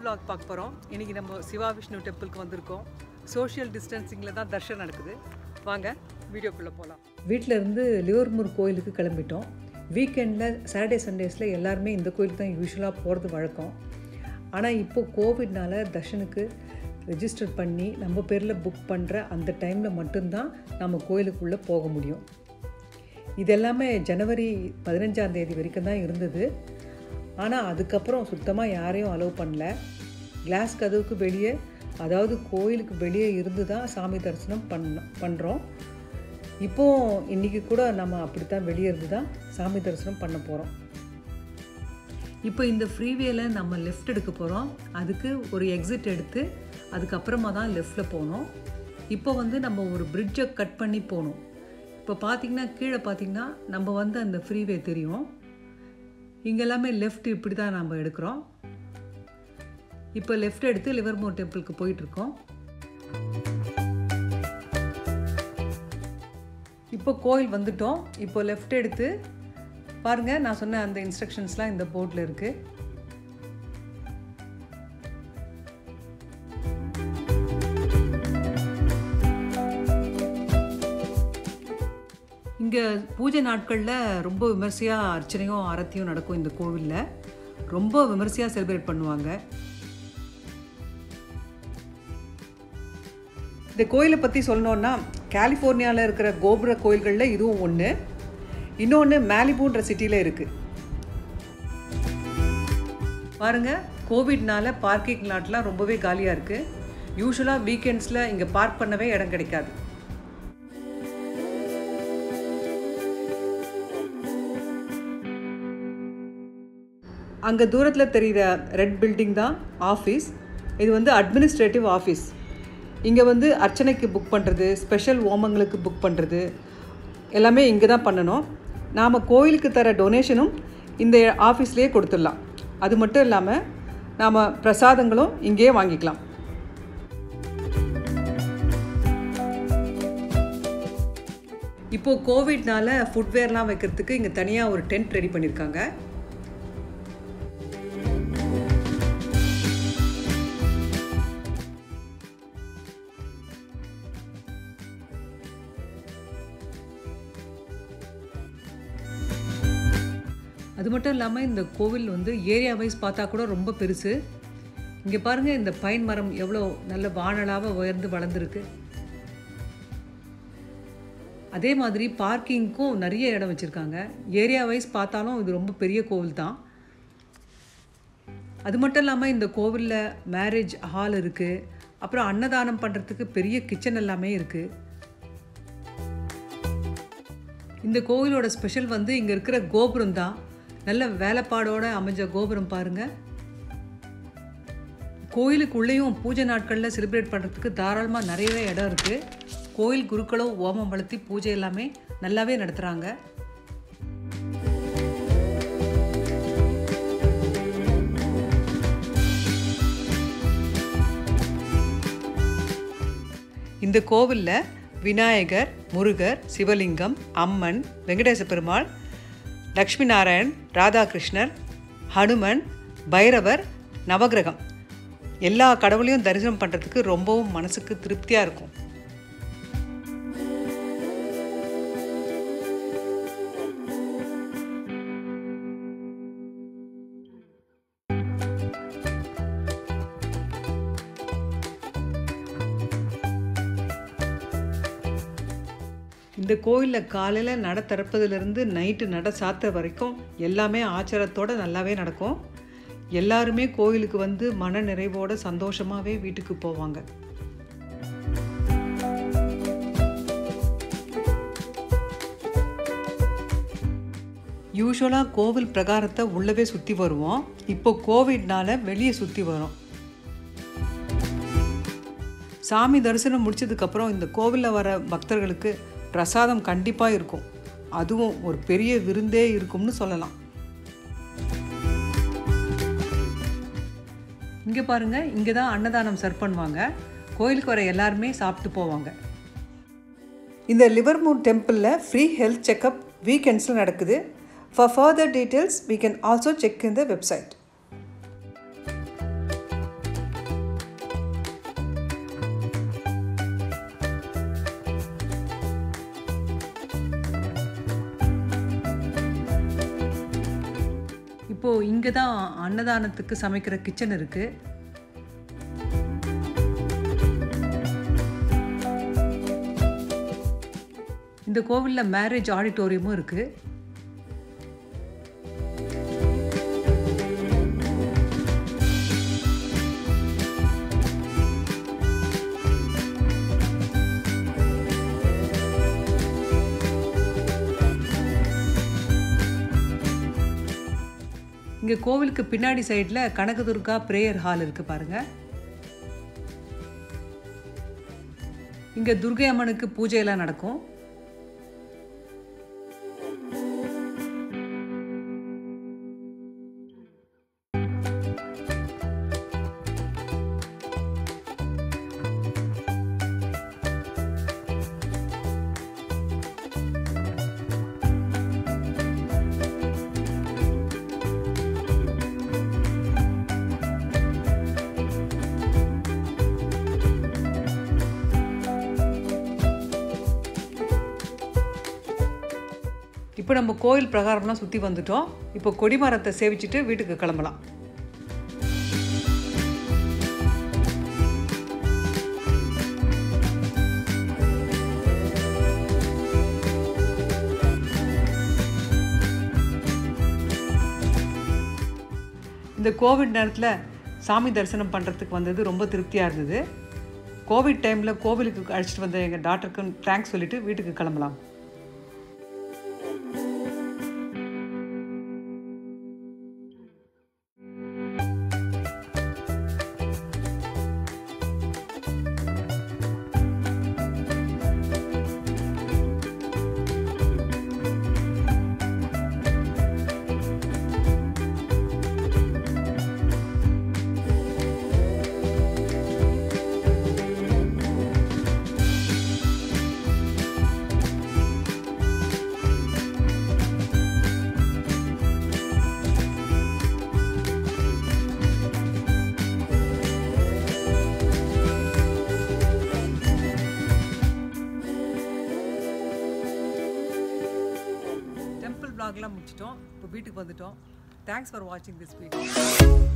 vlog பார்க்க போகிறோம் இன்றைக்கி நம்ம சிவா விஷ்ணு டெம்பிளுக்கு வந்திருக்கோம் சோஷியல் டிஸ்டன்சிங்கில் தான் தர்ஷன் நடக்குது வாங்க வீடியோக்குள்ளே போகலாம் வீட்டில் இருந்து லிவர்மூர் கோயிலுக்கு கிளம்பிட்டோம் வீக்கெண்டில் சாட்டர்டே சண்டேஸில் எல்லாருமே இந்த கோயிலுக்கு தான் யூஸ்வலாக போகிறது வழக்கம் ஆனால் இப்போது கோவிட்னால தர்ஷனுக்கு ரெஜிஸ்டர் பண்ணி நம்ம பேரில் புக் பண்ணுற அந்த டைமில் மட்டும்தான் நம்ம கோயிலுக்குள்ளே போக முடியும் இது எல்லாமே ஜனவரி பதினஞ்சாம் தேதி வரைக்கும் தான் இருந்தது ஆனால் அதுக்கப்புறம் சுத்தமாக யாரையும் அலோவ் பண்ணல கிளாஸ் கதவுக்கு வெளியே அதாவது கோயிலுக்கு வெளியே இருந்து தான் சாமி தரிசனம் பண்ண பண்ணுறோம் இப்போ இன்றைக்கி கூட நம்ம அப்படி தான் வெளியே இருந்து தான் சாமி தரிசனம் பண்ண போகிறோம் இப்போ இந்த ஃப்ரீவேல நம்ம லெஃப்ட் எடுக்க போகிறோம் அதுக்கு ஒரு எக்ஸிட் எடுத்து அதுக்கப்புறமா தான் லெஃப்டில் போகணும் இப்போ வந்து நம்ம ஒரு பிரிட்ஜை கட் பண்ணி போகணும் இப்போ பார்த்தீங்கன்னா கீழே பார்த்தீங்கன்னா நம்ம வந்து அந்த ஃப்ரீவே தெரியும் இங்கே எல்லாமே லெஃப்ட் இப்படி தான் நம்ம எடுக்கிறோம் இப்போ லெஃப்ட் எடுத்து லிவர்மோர் டெம்பிளுக்கு போயிட்டுருக்கோம் இப்போ கோயில் வந்துட்டோம் இப்போ லெஃப்ட் எடுத்து பாருங்கள் நான் சொன்ன அந்த இன்ஸ்ட்ரக்ஷன்ஸ்லாம் இந்த போர்டில் இருக்குது இங்கே பூஜை நாட்களில் ரொம்ப விமர்சையாக அர்ச்சனையும் ஆரத்தியும் நடக்கும் இந்த கோவிலில் ரொம்ப விமர்சையாக செலிப்ரேட் பண்ணுவாங்க இந்த கோயிலை பற்றி சொல்லணுன்னா கலிஃபோர்னியாவில் இருக்கிற கோபுர கோயில்களில் இதுவும் ஒன்று இன்னொன்று மேலிபூன்ற சிட்டியில் இருக்குது பாருங்கள் கோவிட்னால பார்க்கிங் லாட்லாம் ரொம்பவே காலியாக இருக்குது யூஸ்வலாக வீக்கெண்ட்ஸில் இங்கே பார்க் பண்ணவே இடம் கிடைக்காது அங்கே தூரத்தில் தெரிகிற ரெட் பில்டிங் தான் ஆஃபீஸ் இது வந்து அட்மினிஸ்ட்ரேட்டிவ் ஆஃபீஸ் இங்கே வந்து அர்ச்சனைக்கு புக் பண்ணுறது ஸ்பெஷல் ஓமங்களுக்கு புக் பண்ணுறது எல்லாமே இங்கே தான் பண்ணணும் நாம் கோயிலுக்கு தர டொனேஷனும் இந்த ஆஃபீஸ்லேயே கொடுத்துடலாம் அது மட்டும் இல்லாமல் நாம் பிரசாதங்களும் இங்கேயே வாங்கிக்கலாம் இப்போது கோவிட்னால ஃபுட்வேர்லாம் வைக்கிறதுக்கு இங்கே தனியாக ஒரு டென்ட் ரெடி பண்ணியிருக்காங்க அது மட்டும் இல்லாமல் இந்த கோவில் வந்து ஏரியா வைஸ் பார்த்தா கூட ரொம்ப பெருசு இங்கே பாருங்கள் இந்த பைன் மரம் எவ்வளோ நல்ல வானலாக உயர்ந்து வளர்ந்துருக்கு அதே மாதிரி பார்க்கிங்க்கும் நிறைய இடம் வச்சுருக்காங்க ஏரியா வைஸ் பார்த்தாலும் இது ரொம்ப பெரிய கோவில் தான் அது மட்டும் இல்லாமல் இந்த கோவிலில் மேரேஜ் ஹால் இருக்குது அப்புறம் அன்னதானம் பண்ணுறதுக்கு பெரிய கிச்சன் எல்லாமே இருக்குது இந்த கோவிலோட ஸ்பெஷல் வந்து இங்கே இருக்கிற கோபுரம் தான் நல்ல வேலைப்பாடோடு அமைஞ்ச கோபுரம் பாருங்கள் கோயிலுக்குள்ளேயும் பூஜை நாட்களில் செலிப்ரேட் பண்ணுறதுக்கு தாராளமாக நிறையவே இடம் இருக்குது கோயில் குருக்களும் ஓமம் வளர்த்தி பூஜை எல்லாமே நல்லாவே நடத்துகிறாங்க இந்த கோவிலில் விநாயகர் முருகர் சிவலிங்கம் அம்மன் வெங்கடேச பெருமாள் லக்ஷ்மி நாராயண் ராதாகிருஷ்ணர் ஹனுமன் பைரவர் நவகிரகம் எல்லா கடவுளையும் தரிசனம் பண்ணுறதுக்கு ரொம்பவும் மனசுக்கு திருப்தியாக இருக்கும் இந்த கோயிலில் காலையில் நட திறப்பதுலேருந்து நைட்டு நட சாத்த வரைக்கும் எல்லாமே ஆச்சாரத்தோடு நல்லாவே நடக்கும் எல்லாருமே கோயிலுக்கு வந்து மன நிறைவோட சந்தோஷமாகவே வீட்டுக்கு போவாங்க யூஸ்வலாக கோவில் பிரகாரத்தை உள்ளவே சுற்றி வருவோம் இப்போ கோவிட்னால வெளியே சுற்றி வரோம் சாமி தரிசனம் முடிச்சதுக்கப்புறம் இந்த கோவிலில் வர பக்தர்களுக்கு பிரசாதம் கண்டிப்பாக இருக்கும் அதுவும் ஒரு பெரிய விருந்தே இருக்கும்னு சொல்லலாம் இங்கே பாருங்கள் இங்கே தான் அன்னதானம் சர்வ் பண்ணுவாங்க கோயிலுக்கு வர எல்லாருமே சாப்பிட்டு போவாங்க இந்த லிவர்மூர் டெம்பிளில் ஃப்ரீ ஹெல்த் செக்கப் வீக்கெண்ட்ஸில் நடக்குது for further details we can also check in the website இப்போது இங்கே தான் அன்னதானத்துக்கு சமைக்கிற கிச்சன் இருக்குது இந்த கோவிலில் மேரேஜ் ஆடிட்டோரியமும் இருக்குது இங்கே கோவிலுக்கு பின்னாடி சைடில் கனகதுர்கா ப்ரேயர் ஹால் இருக்குது பாருங்கள் இங்கே துர்கை அம்மனுக்கு பூஜையெல்லாம் நடக்கும் இப்போ நம்ம கோயில் பிரகாரம்லாம் சுற்றி வந்துட்டோம் இப்போ கொடிமரத்தை சேவிச்சுட்டு வீட்டுக்கு கிளம்பலாம் இந்த கோவிட் நேரத்தில் சாமி தரிசனம் பண்ணுறதுக்கு வந்தது ரொம்ப திருப்தியாக இருந்தது கோவிட் டைமில் கோவிலுக்கு அழைச்சிட்டு வந்த எங்கள் டாக்டருக்கு தேங்க்ஸ் சொல்லிவிட்டு வீட்டுக்கு கிளம்பலாம் டெம்பிள் பிளாக்லாம் முடிச்சிட்டோம் இப்போ வீட்டுக்கு வந்துட்டோம் தேங்க்ஸ் ஃபார் வாட்சிங் திஸ் வீடியோ